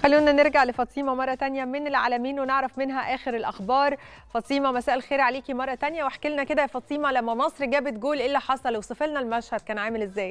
خلونا نرجع لفاطمه مره تانية من العالمين ونعرف منها اخر الاخبار فاطمه مساء الخير عليكي مره تانية واحكي لنا كده يا فاطمه لما مصر جابت جول ايه اللي حصل اوصفي لنا المشهد كان عامل ازاي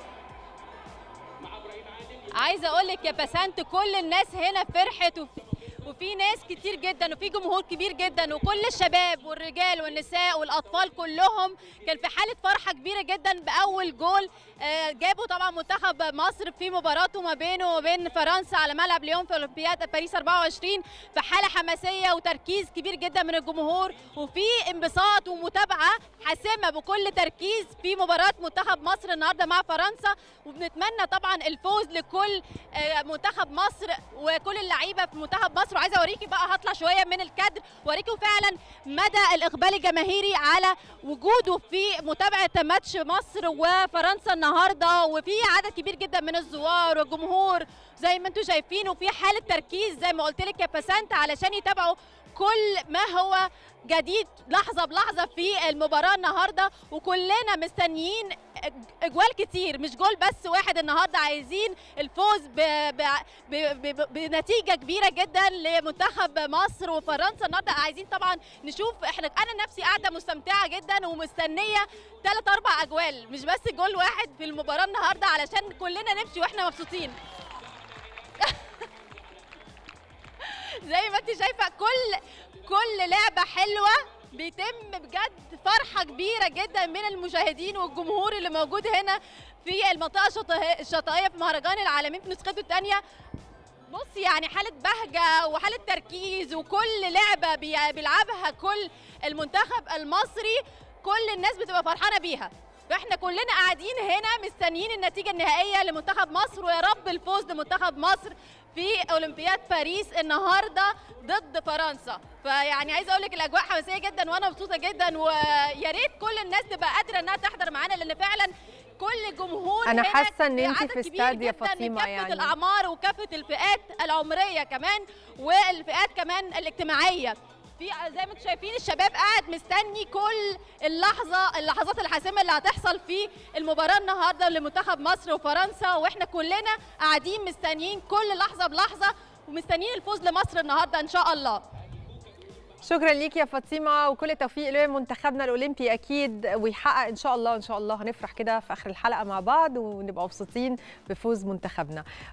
عايزه اقول لك يا بسنت كل الناس هنا فرحت وفي, وفي ناس كتير جدا وفي جمهور كبير جدا وكل الشباب والرجال والنساء والاطفال كلهم كان في حاله فرحه كبيره جدا باول جول آه، جابوا طبعا منتخب مصر في مباراته ما بينه وبين فرنسا على ملعب ليون في اولمبياد باريس 24 في حاله حماسيه وتركيز كبير جدا من الجمهور وفي انبساط ومتابعه حاسمه بكل تركيز في مباراه منتخب مصر النهارده مع فرنسا وبنتمنى طبعا الفوز لكل آه، منتخب مصر وكل اللعيبه في منتخب مصر وعايزه اوريكي بقى هطلع شويه من الكادر واوريكم فعلا مدى الاقبال الجماهيري على وجوده في متابعه ماتش مصر وفرنسا النهارده وفي عدد كبير جدا من الزوار والجمهور زي ما انتم شايفين وفي حاله تركيز زي ما قلت لك يا بسنت علشان يتابعوا كل ما هو جديد لحظه بلحظه في المباراه النهارده وكلنا مستنيين اجوال كتير مش جول بس واحد النهارده عايزين الفوز ب... ب... ب... ب... بنتيجه كبيره جدا لمنتخب مصر وفرنسا النهارده عايزين طبعا نشوف احنا انا نفسي قاعده مستمتعه جدا ومستنيه ثلاث اربع اجوال مش بس جول واحد في المباراه النهارده علشان كلنا نمشي واحنا مبسوطين زي ما انت شايفه كل كل لعبه حلوه بيتم بجد فرحه كبيره جدا من المشاهدين والجمهور اللي موجود هنا في المنطقه الشاطئ- الشاطئيه في مهرجان العالمين في نسخته الثانيه بص يعني حاله بهجه وحاله تركيز وكل لعبه بي- بيلعبها كل المنتخب المصري كل الناس بتبقى فرحانه بيها فاحنا كلنا قاعدين هنا مستنيين النتيجه النهائيه لمنتخب مصر ويا رب الفوز لمنتخب مصر في اولمبياد باريس النهارده ضد فرنسا فيعني عايزه اقول لك الاجواء حماسيه جدا وانا مبسوطه جدا ويا ريت كل الناس تبقى قادره انها تحضر معانا لان فعلا كل الجمهور أنا هنا حاسة إن أنتِ عدد في كبير استاد يا جداً فاطمة من كافة يعني. الاعمار وكافه الفئات العمريه كمان والفئات كمان الاجتماعيه في زي ما انتم شايفين الشباب قاعد مستني كل اللحظه اللحظات الحاسمه اللي هتحصل في المباراه النهارده لمنتخب مصر وفرنسا واحنا كلنا قاعدين مستنيين كل لحظه بلحظه ومستنيين الفوز لمصر النهارده ان شاء الله شكرا ليكي يا فاطمه وكل التوفيق لمنتخبنا الاولمبي اكيد ويحقق ان شاء الله ان شاء الله هنفرح كده في اخر الحلقه مع بعض ونبقى مبسوطين بفوز منتخبنا